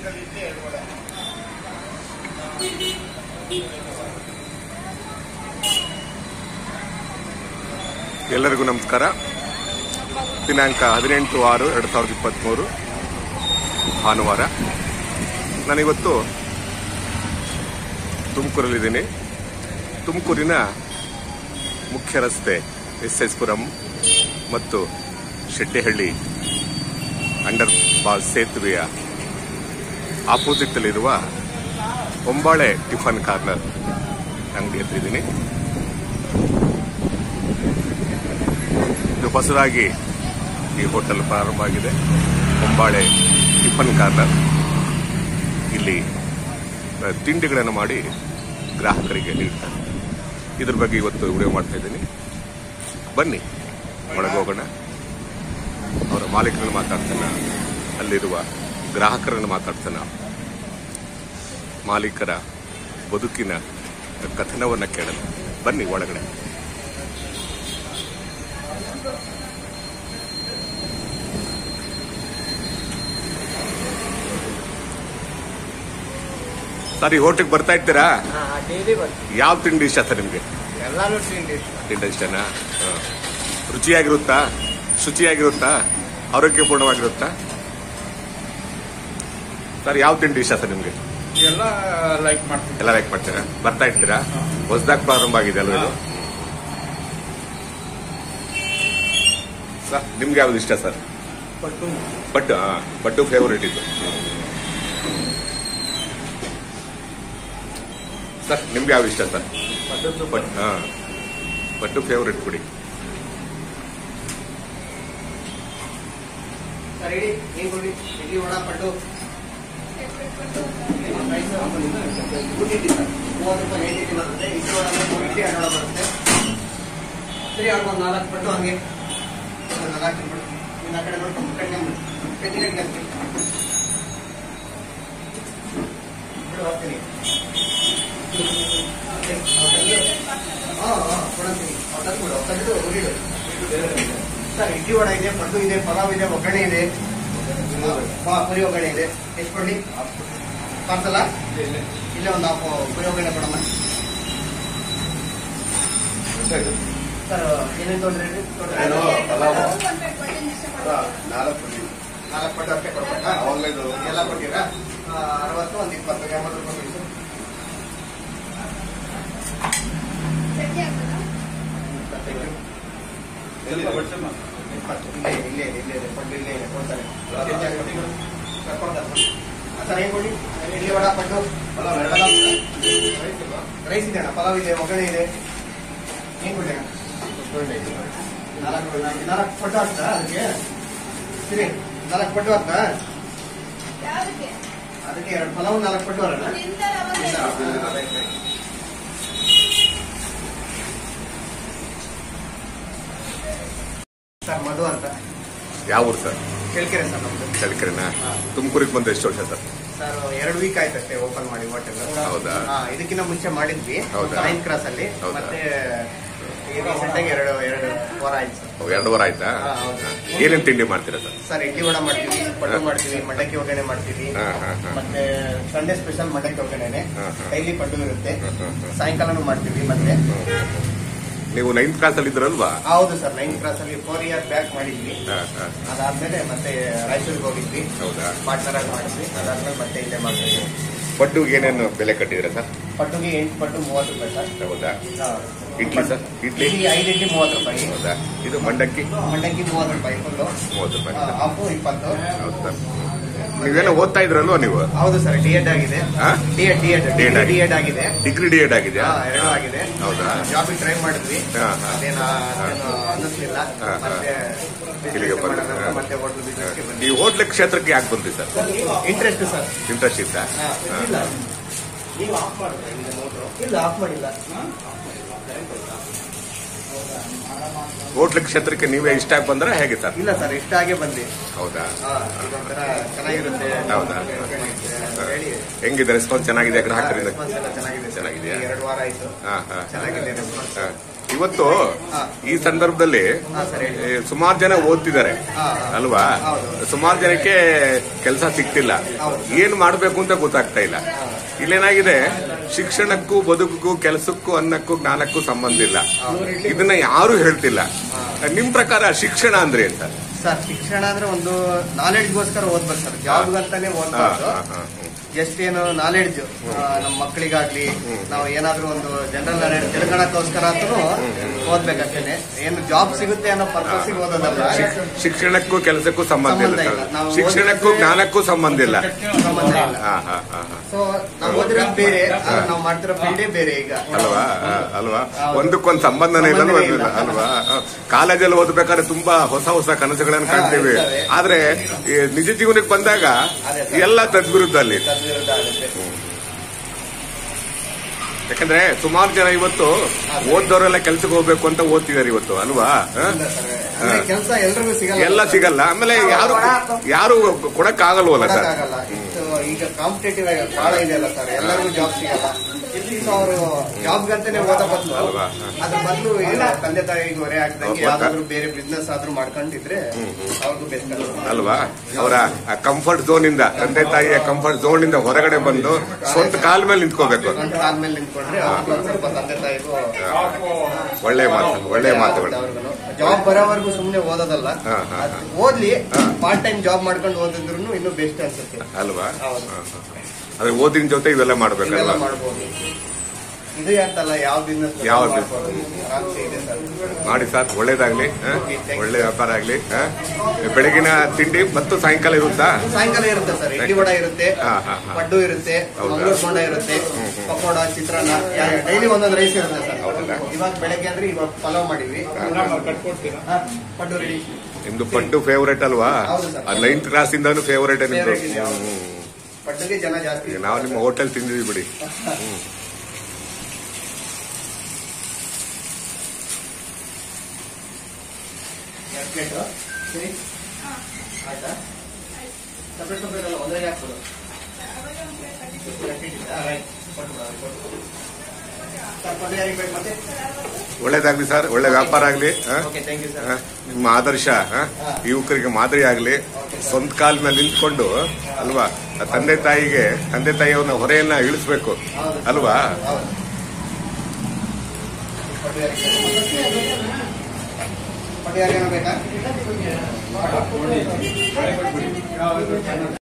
ಎಲ್ಲರಿಗೂ ನಮಸ್ಕಾರ ದಿನಾಂಕ ಹದಿನೆಂಟು ಆರು ಎರಡು ಸಾವಿರದ ಇಪ್ಪತ್ತ್ಮೂರು ಭಾನುವಾರ ನಾನಿವತ್ತು ತುಮಕೂರಲ್ಲಿದ್ದೀನಿ ತುಮಕೂರಿನ ಮುಖ್ಯ ರಸ್ತೆ ಎಸ್ ಎಸ್ ಪುರಂ ಮತ್ತು ಶೆಟ್ಟಿಹಳ್ಳಿ ಅಂಡರ್ ಪಾಸ್ ಸೇತುವೆಯ ಆಪೋಸಿಟಲ್ಲಿರುವ ಹೊಂಬಾಳೆ ಟಿಫನ್ ಕಾರ್ನರ್ ಅಂಗಡಿ ಹತ್ರ ಇದ್ದೀನಿ ಇದು ಹೊಸದಾಗಿ ಈ ಹೋಟೆಲ್ ಪ್ರಾರಂಭ ಆಗಿದೆ ಹೊಂಬಾಳೆ ಟಿಫನ್ ಕಾರ್ನರ್ ಇಲ್ಲಿ ಆ, ತಿಂಡಿಗಳನ್ನು ಮಾಡಿ ಗ್ರಾಹಕರಿಗೆ ನೀಡ್ತಾರೆ ಇದ್ರ ಬಗ್ಗೆ ಇವತ್ತು ವಿಡಿಯೋ ಮಾಡ್ತಾ ಇದ್ದೀನಿ ಬನ್ನಿ ಒಳಗೆ ಹೋಗೋಣ ಅವರ ಮಾಲೀಕರನ್ನು ಮಾತಾಡ್ತಾನ ಅಲ್ಲಿರುವ ಗ್ರಾಹಕರನ್ನು ಮಾತಾಡ್ತಾನ ಮಾಲೀಕರ ಬದುಕಿನ ಕಥನವನ್ನು ಕೇಳೋಣ ಬನ್ನಿ ಒಳಗಡೆ ಸರ್ ಈ ಹೋಟೆಲ್ಗೆ ಬರ್ತಾ ಇರ್ತೀರಾ ಡೈಲಿ ಬರ್ತೀವಿ ಯಾವ ತಿಂಡಿ ಇಷ್ಟ ಸರ್ ನಿಮಗೆ ಎಲ್ಲಾನು ತಿಂಡಿ ತಿಂಡಿ ಇಷ್ಟನಾ ಹ. ರುಚಿಯಾಗಿರುತ್ತಾ ಶುಚಿಯಾಗಿರುತ್ತಾ ಆರೋಗ್ಯಪೂರ್ಣವಾಗಿರುತ್ತಾ ಸರ್ ಯಾವ ತಿಂಡಿ ಇಷ್ಟ ಸರ್ ನಿಮಗೆ ಎಲ್ಲ ಲೈಕ್ ಮಾಡ್ತೀವಿ ಎಲ್ಲ ಲೈಕ್ ಮಾಡ್ತೀರಾ ಬರ್ತಾ ಇರ್ತೀರಾ ಹೊಸದಾಗಿ ಪ್ರಾರಂಭ ಆಗಿದೆ ಅಲ್ವಾ ಇದು ಸರ್ ನಿಮ್ಗೆ ಯಾವ್ದು ಇಷ್ಟ ಸರ್ ಪಟ್ಟು ಬಟ್ ಹಾ, ಬಟ್ಟು ಫೇವರೇಟ್ ಇದು ಸರ್ ನಿಮ್ಗೆ ಯಾವ್ದು ಇಷ್ಟ ಸರ್ ಪಟ್ಟು ಬಟ್ ಹಾ ಬಟ್ಟು ಫೇವರೇಟ್ ಕೊಡಿ ಸರ್ ಇಡಿ ಏನ್ ಕೊಡಿ ಇಡ್ಲಿ ವಡ ಪಟ್ಟು ಮೂವತ್ತು ರೂಪಾಯಿ ಏಟ್ ಇಡ್ಲಿ ಬರುತ್ತೆ ಇಡ್ಲಿ ವಡ ಮೂರು ಇಡ್ಲಿ ಎರಡು ವಡ ಬರುತ್ತೆ ಸರಿ ಅವ್ರಿಗೆ ಒಂದು ನಾಲ್ಕು ಪಟ್ಟು ಹಂಗೆ ಒಂದು ನಾಲ್ಕು ತಿನ್ಬಿಡು ಇನ್ನು ಆ ಕಡೆ ನೋಡ್ಕೊಂಡು ಕಟ್ಕೊಂಡ್ಬಿಡು ಕಟ್ಟಿ ಕಟ್ಟಿ ಬಿಡು ಹೋಗ್ತೀನಿ ಹಾಂ ಹಾಂ ಕೊಡಂತೀನಿ ಅವ್ರು ತಂದ್ಬಿಡು ಅವ್ರು ತಂದ್ಬಿಡು ಹುರಿಡು ಸರ್ ಇಡ್ಲಿ ವಡ ಇದೆ ಪಡ್ಡು ಇದೆ ಪಲಾವ್ ಇದೆ ಒಗ್ಗರಣೆ ಇದೆ ಹಾ, ಪುರಿ ಒಗ್ಗರಣೆ ಇದೆ ಎಷ್ಟು ಕೊಡ್ಲಿ ಪಾರ್ಸಲ ಇಲ್ಲೇ ಒಂದು ಹಾಫ್ ಪುರಿ ಒಗ್ಗರಣೆ ಕೊಡಮ್ಮ ಸರ್ ಏನೇನು ತೊಗೊಂಡ್ರಿ ಏನು? ಪಲಾವು. ನಾಲ್ಕು ನಾಲ್ಕು ಪಟ್ಟು ಅಷ್ಟೇ ಕೊಡ್ಬೇಕಾ ಒಳ್ಳೇದು ಎಲ್ಲ ಕೊಟ್ಟಿರಾ ಆ, ಅರವತ್ತು ಒಂದು ಇಪ್ಪತ್ತು ಎಂಬತ್ತು ರೂಪಾಯಿ ಪೀಸು ಎಲ್ಲಿದೆ? ಇಪ್ಪತ್ತು ಇಲ್ಲೇ ಇಲ್ಲೇ ಇದೆ, ಇಲ್ಲೇ ಇದೆ ಪಟ್ಟು ಇಲ್ಲೇ ಇದೆ ಕೊಡ್ತಾರೆ ಸರ್, ಕೊಡ್ತಾರೆ ಸರ್ ಏನು ಕೊಡಿ ಇಡ್ಲಿ ವಡ ಪಟ್ಟು ಪಲಾವ್ ಬೇಡ? ಪಲಾವ್ ರೈಸ್ ಇದೆ ಅಣ್ಣ ಪಲಾವ್ ಇದೆ ಒಗ್ಗರಣೆ ಇದೆ ಏನು ಕೊಡಿ ಅಣ್ಣ ನಾಲ್ಕು ನಾಲ್ಕು ಪಟ್ಟು ಹಾಕ್ತಾ ಅದಕ್ಕೆ ಸರಿ ನಾಲ್ಕು ಪಟ್ಟು ಹಾಕ್ತಾ ಅದಕ್ಕೆ ಎರಡು ಪಲಾವ್ ನಾಲ್ಕು ಪಟ್ಟು ಅಲ್ಲ ಸರ್ ಮಧು ಅಂತ ಯಾವ ಊರು ಸರ್ ಕೇಳ್ಕೆರೆ ಸರ್ ನಮ್ದು ಚಳ್ಳಕೆರೆನಾ ಹಾ. ತುಮಕೂರಿಗೆ ಬಂದು ಎಷ್ಟು ವರ್ಷ ಸರ್ ಸರ್ ಎರಡು ವೀಕ್ ಆಯ್ತು ಅಷ್ಟೇ ಓಪನ್ ಮಾಡಿ ಹೋಟೆಲ್ ಹೌದಾ? ಇದಕ್ಕಿಂತ ಮುಂಚೆ ಮಾಡಿದ್ವಿ ಹೌದಾ? ನೈನ್ ಕ್ರಾಸ್ ಅಲ್ಲಿ ಹೌದಾ? ಮತ್ತೆ ರೀಸೆಂಟ್ ಆಗಿ ಎರಡು ಎರಡು ವಾರ ಆಯ್ತು ಸರ್ ಓ, ಎರಡು ವಾರ ಆಯ್ತಾ ಹಾ, ಹೌದು. ಏನೇನು ತಿಂಡಿ ಮಾಡ್ತೀರಾ ಸರ್ ಸರ್ ಇಡ್ಲಿ ವಡ ಮಾಡ್ತೀವಿ ಪಡ್ಡು ಹಾ. ಮಾಡ್ತೀವಿ ಮಂಡಕ್ಕಿ ಒಗ್ಗರಣೆ ಮಾಡ್ತೀವಿ ಹಾ, ಹಾ, ಹಾ. ಮತ್ತೆ ಸಂಡೇ ಸ್ಪೆಷಲ್ ಮಂಡಕ್ಕಿ ಒಗ್ಗರಣೆ ಹಾ, ಹಾ. ಡೈಲಿ ಪಡ್ಡು ಇರುತ್ತೆ ಹಾ, ಹಾ, ಹಾ. ಸಾಯಂಕಾಲನೂ ಮಾಡ್ತೀವಿ ಮತ್ತೆ ನೀವು ನೈನ್ತ್ ಕ್ಲಾಸ್ ಅಲ್ಲಿ ಇದ್ರಲ್ವಾ ಹೌದು ಸರ್ ನೈನ್ ಕ್ರಾಸ್ ಅಲ್ಲಿ ಫೋರ್ ಇಯರ್ ಬ್ಯಾಕ್ ಮಾಡಿದ್ವಿ ಹಾ, ಹಾ. ಅದಾದ್ಮೇಲೆ ಮತ್ತೆ ರಾಯಚೂರಿಗೆ ಹೋಗಿದ್ವಿ ಹೌದಾ ಪಾರ್ಟ್ನರ್ ಆಗಿ ಮಾಡಿದ್ವಿ ಅದಾದ್ಮೇಲೆ ಮತ್ತೆ ಇಲ್ಲೇ ಮಾಡ್ತೀವಿ ಪಡ್ಡುಗೆ ಏನೇನು ಬೆಲೆ ಕಟ್ಟಿದ್ದೀರಾ ಸರ್ ಪಡ್ಡುಗೆ ಎಂಟು ಪಡ್ಡು ಮೂವತ್ತು ರೂಪಾಯಿ ಸರ್ ಹೌದಾ ಹಾ. ಇಡ್ಲಿ ಸರ್ ಇಡ್ಲಿ ಇಡ್ಲಿ ಐದು ಇಡ್ಲಿ ಮೂವತ್ತು ರೂಪಾಯಿ ಹೌದಾ ಇದು ಮಂಡಕ್ಕಿ ಮಂಡಕ್ಕಿ ಮೂವತ್ತು ರೂಪಾಯಿ ಫುಲ್ಲು ಮೂವತ್ತು ರೂಪಾಯಿ ಹಾಫು ಇಪ್ಪತ್ತು ಹೌದು ಸರ್ ನೀವೇನೋ ಓದ್ತಾ ಇದ್ರಲ್ವಾ ನೀವು ಹೌದು ಸರ್ ಡಿ ಎಡ್ ಆಗಿದೆ ಹಾ? D Ed D Ed D Ed D Ed ಆಗಿದೆ ಡಿಗ್ರಿ ಡಿ ಎಡ್ ಆಗಿದೆಯಾ ಹಾ, ಎರಡೂ ಆಗಿದೆ ಹೌದಾ ಜಾಬಿಗೆ ಟ್ರೈ ಮಾಡಿದ್ವಿ ಹಾ, ಹಾ. ಅದೇನು ಅದೇನು ಅನ್ನಿಸ್ಲಿಲ್ಲ ಹಾ, ಹಾ. ಮತ್ತೆ ಇಲ್ಲಿಗೆ business ಬಂದ್ರಿ. ಮಾಡೋಣ ಅಂತ ಮತ್ತೆ ಹೋಟ್ಲ್ ಬಿಸ್ನೆಸ್ಗೆ ಬಂದ್ವಿ ಈ ಹೋಟ್ಲ್ ಕ್ಷೇತ್ರಕ್ಕೆ ಯಾಕೆ ಬಂದ್ರಿ ಸರ್ ಇಂಟ್ರೆಸ್ಟ್ ಸರ್ ಇಂಟ್ರೆಸ್ಟ್ ಇತ್ತಾ ಇಲ್ಲ ನೀವು ಆಫ್ ಮಾಡಿದ್ರೆ ಈಗ ಮೋಟ್ರು ಇಲ್ಲ ಆಫ್ ಮಾಡಿಲ್ಲ ಹೋಟ್ಲ್ ಕ್ಷೇತ್ರಕ್ಕೆ ನೀವೇ ಇಷ್ಟ ಆಗಿ ಬಂದ್ರೆ ಹೇಗೆ ಸರ್ ಇಲ್ಲ ಸರ್ ಇಷ್ಟ ಆಗೇ ಬಂದ್ವಿ ಹೌದಾ ಹಾ, ಇದೊಂಥರ ಚೆನ್ನಾಗಿರುತ್ತೆ ಹೌದಾ? ಅಂತ ಹೇಳಿ ಹೆಂಗಿದೆ ರೆಸ್ಪಾನ್ಸ್ ಚೆನ್ನಾಗಿದೆ ಗ್ರಾಹಕರಿಂದ ರೆಸ್ಪಾನ್ಸ್ ಎಲ್ಲ ಚೆನ್ನಾಗಿದೆ ಸರ್. ಚೆನ್ನಾಗಿದೆಯಾ? ಈಗ ಎರಡು ವಾರ ಆಯ್ತು ಹಾ, ಹಾ. ಚೆನ್ನಾಗಿದೆ ರೆಸ್ಪಾನ್ಸ್ ಹಾ. ಇವತ್ತು ಹಾ. ಈ ಸಂದರ್ಭದಲ್ಲಿ ಹಾ, ಸರ್ ಹೇಳಿ. ಸುಮಾರು ಜನ ಓದ್ತಿದ್ದಾರೆ ಹಾ, ಹಾ. ಅಲ್ವಾ ಹೌದು. ಸುಮಾರು ಜನಕ್ಕೆ ಕೆಲಸ ಸಿಗ್ತಿಲ್ಲ ಹೌದು. ಏನ್ ಮಾಡ್ಬೇಕು ಅಂತ ಗೊತ್ತಾಗ್ತಾ ಇಲ್ಲ ಇಲ್ಲೇನಾಗಿದೆ ಶಿಕ್ಷಣಕ್ಕೂ ಬದುಕಿಗೂ ಕೆಲಸಕ್ಕೂ ಅನ್ನಕ್ಕೂ ಜ್ಞಾನಕ್ಕೂ ಸಂಬಂಧ ಇಲ್ಲ ಇದನ್ನ ಯಾರು ಹೇಳ್ತಿಲ್ಲ ನಿಮ್ ಪ್ರಕಾರ ಶಿಕ್ಷಣ ಅಂದ್ರೆ ಅಂತ ಸರ್ ಶಿಕ್ಷಣ ಅಂದ್ರೆ ಒಂದು ನಾಲೆಡ್ಜ್ಗೋಸ್ಕರ ಓದ್ಬೇಕು ಸರ್ ಜಾಬ್ ಅಂತಾನೆ ಹಾ, ಓದ್ಬಾರ್ದು ಹಾ, ಹಾ, ಹ್ಮ್. ಜಸ್ಟ್ ಏನು ನಾಲೆಡ್ಜ್ ನಮ್ಮ ಮಕ್ಕಳಿಗಾಗ್ಲಿ ನಾವು ಏನಾದ್ರೂ ಒಂದು ಜನರಲ್ ನಾಲೆಡ್ಜ್ ತಿಳ್ಕೊಳಕ್ಕೋಸ್ಕರ ಅಂತೂ ಓದ್ಬೇಕಷ್ಟೇನೆ ಏನು ಜಾಬ್ ಸಿಗುತ್ತೆ ಅನ್ನೋ ಪರ್ಪಸ್ಗೆ ಓದೋದಲ್ಲ ಶಿಕ್ಷಣಕ್ಕೂ ಕೆಲಸಕ್ಕೂ ಸಂಬಂಧ ಇಲ್ಲ ಸಂಬಂಧ ಇಲ್ಲ. ನಾವು ಶಿಕ್ಷಣಕ್ಕೂ ಓದಿದ್ರೆ- ಜ್ಞಾನಕ್ಕೂ ಸಂಬಂಧ ಇಲ್ಲ ಸಂಬಂಧ ಇಲ್ಲ ಹಾ ಹಾ ಹಾ ಹಾ ಸೊ ನಾವು ಓದಿರೋದು ಬೇರೆ ಆದ್ರೆ ನಾವು ಮಾಡ್ತಿರೋ ಫೀಲ್ಡೇ ಬೇರೆ ಈಗ ಅಲ್ವಾ ಆ, ಅಲ್ವಾ ಹೌದು. ಒಂದಕ್ಕೊಂದು ಸಂಬಂಧನೇ ಇಲ್ಲ ಸಂಬಂಧನೇ ಇಲ್ಲ. ಅಲ್ವಾ ಆ, ಕಾಲೇಜಲ್ಲಿ ಓದ್ಬೇಕಾದ್ರೆ ತುಂಬಾ ಹೊಸ ಹೊಸ ಕನಸುಗಳನ್ನು ಹಾ, ಕಾಣ್ತೀವಿ ಇರ್ತವೆ. ಆದ್ರೆ ಈ ನಿಜ ಜೀವನಕ್ಕೆ ಬಂದಾಗ ಅದೇ ಸರ್. ಎಲ್ಲ ತದ್ವಿರುದ್ಧ ಅಲ್ಲಿ ತದ್ವಿರುದ್ಧ ಆಗುತ್ತೆ ಯಾಕಂದ್ರೆ ಸುಮಾರು ಜನ ಇವತ್ತು ಓದ್ದವರೆಲ್ಲ ಕೆಲ್ಸಕ್ಕೆ ಹೋಗ್ಬೇಕು ಅಂತ ಓದ್ತಿದಾರೆ ಇವತ್ತು ಅಲ್ವಾ ಆ? ಅಂದ್ರೆ ಕೆಲಸ ಎಲ್ರಿಗೂ ಸಿಗಲ್ಲ ಎಲ್ಲ ಸಿಗಲ್ಲ ಆಮೇಲೆ ಯಾರು ಯಾರು ಕೊಡಕ್ ಆಗಲ್ವಲ್ಲ ಸರ್ ಕೊಡಕ್ಕಾಗಲ್ಲ ಇಷ್ಟು ಈಗ ಕಾಂಪಿಟೇಟಿವ್ ಆಗಿ ಬಹಳ ಇದೆ ಅಲ್ಲ ಸರ್ ಎಲ್ಲರಿಗೂ ಜಾಬ್ ಸಿಗಲ್ಲ ಸೊ ಅವರು ಜಾಬ್ ಗಂತಾನೆ ಓದ ಬದಲು ಅಲ್ವಾ? ಅದ್ರ ಬದಲು ಈಗ ತಂದೆ ತಾಯಿಗೆ ಹೊರೆ ಹಾಕಿದಂಗೆ ಗೊತ್ತಾ? ಯಾವ್ದಾದ್ರು ಬೇರೆ ಬಿಸ್ನೆಸ್ ಆದ್ರೂ ಮಾಡ್ಕೊಂಡಿದ್ರೆ ಅವ್ರಿಗೂ ಬೆಸ್ಟ್ ಅಲ್ವಾ ಅವರ ಕಂಫರ್ಟ್ ಝೋನ್ ಇಂದ ತಂದೆ ತಾಯಿಯ ಕಂಫರ್ಟ್ ಝೋನ್ ಇಂದ ಹೊರಗಡೆ ಬಂದು ಸ್ವಂತ ಕಾಲ ಮೇಲೆ ನಿಂತ್ಕೋಬೇಕು ಒಂದು ಕಾಲ್ ಮೇಲೆ ನಿಂತ್ಕೊಂಡ್ರೆ ಅವ್ರಿಗೂ ಒಂದ್ ಸ್ವಲ್ಪ ತಂದೆ ತಾಯಿಗೂ ಒಳ್ಳೆ ಮಾತು ಒಳ್ಳೆ ಮಾತುಗಳು ಜಾಬ್ ಬರೋವರೆಗೂ ಸುಮ್ನೆ ಓದೋದಲ್ಲ ಹಾ, ಹಾ, ಹಾ. ಅದ್ ಓದ್ಲಿ ಪಾರ್ಟ್ ಟೈಮ್ ಜಾಬ್ ಮಾಡ್ಕೊಂಡು ಓದಿದ್ರು ಇನ್ನೂ ಬೆಸ್ಟ್ ಅನ್ಸುತ್ತೆ ಅಲ್ವಾ ಹೌದು. ಹಾ, ಹಾ, ಹಾ. ಅದೇ ಓದಿನ ಜೊತೆ ಇವೆಲ್ಲ ಇವೆಲ್ಲ ಮಾಡ್ಬೇಕಲ್ವಾ ಮಾಡ್ಬೋದು ಇದು ಅಂತಲ್ಲ ಯಾವ ಬಿಸ್ನೆಸ್ ಯಾವ ಆರಾಮ್ಸೆ ಇದೆ ಸರ್ ಮಾಡಿ ಸರ್ ಒಳ್ಳೇದಾಗ್ಲಿ ಹಾ? Okay, thank you. ಒಳ್ಳೆ ವ್ಯಾಪಾರ ಆಗ್ಲಿ ಹಾ? ಬೆಳಗಿನ ತಿಂಡಿ ಮತ್ತು ಸಾಯಂಕಾಲ ಇರುತ್ತಾ ಸಾಯಂಕಾಲ ಇರುತ್ತೆ ಸರ್ ಇಡ್ಲಿ ವಡ ಇರುತ್ತೆ ಹಾ, ಹಾ, ಹಾ. ಪಡ್ಡು ಇರುತ್ತೆ ಹೌದಾ? ಮಂಗಳೂರು ಬೋಂಡ ಇರುತ್ತೆ ಪಕೋಡ ಚಿತ್ರಾನ್ನ ಡೈಲಿ ಒಂದೊಂದು ರೈಸ್ ಇರುತ್ತೆ ಸರ್ ಹೌದಾ? ಇವಾಗ ಬೆಳಗ್ಗೆ ಅಂದ್ರೆ ಇವಾಗ ಪಲಾವ್ ಮಾಡಿದ್ವಿ ಹಾ, ಪಡ್ಡು ರೆಡಿ ನಿಮ್ದು ಪಡ್ಡು ಫೇವರೇಟ್ ಅಲ್ವಾ ಹೌದು ಸರ್. ನೈನ್ತ್ ಕ್ಲಾಸ್ ಇಂದಾನು ಫೇವರೇಟ್ ನಿಮ್ದು Favorite ಇದೆ, ಹೌದು. ಹ್ಮ್. ಪಡ್ಡುಗೆ ಜನ ಜಾಸ್ತಿ ಈಗ ನಾವು ನಿಮ್ಮ ಹೋಟೆಲ್ ತಿಂದಿದ್ವಿ ಬಿಡಿ ಎರಡು ಪ್ಲೇಟು ಸರಿ ಆಯ್ತಾ ಸಪ್ರೇಟ್ ಸಪ್ರೇಟ್ ಅಲ್ಲ ಒಂದೇ ಹಾಕ್ಬಿಡು ಹಾ, right. ಕೊಟ್ಟು ಬಿಡು, ಕೊಟ್ಟು ಬಿಡು. ಸರ್ ಪಡ್ಡು ಯಾರಿಗೆ ಬೇಕು ಮತ್ತೆ ಒಳ್ಳೇದಾಗ್ಲಿ ಸರ್ ಒಳ್ಳೆ ವ್ಯಾಪಾರ ಆಗ್ಲಿ ಹಾ? ಓಕೆ ಥ್ಯಾಂಕ್ ಯು ಸರ್ ಹಾ? ನಿಮ್ಮ ಆದರ್ಶ ಹಾ? ಯುವಕರಿಗೆ ಮಾದರಿ ಆಗ್ಲಿ ಸ್ವಂತ ಕಾಲ ಮೇಲೆ ನಿಂತ್ಕೊಂಡು ಅಲ್ವಾ ಆ ತಂದೆ ತಾಯಿಗೆ ತಂದೆ ತಾಯಿಯವನ್ನ ಹೊರೆಯನ್ನ ಇಳಿಸ್ಬೇಕು ಅಲ್ವಾ ಹೌದು ಪಡ್ಡು ಯಾರಿಗೆ ಪಡ್ಡು ಯಾರಿಗಾನ ಬೇಕಾ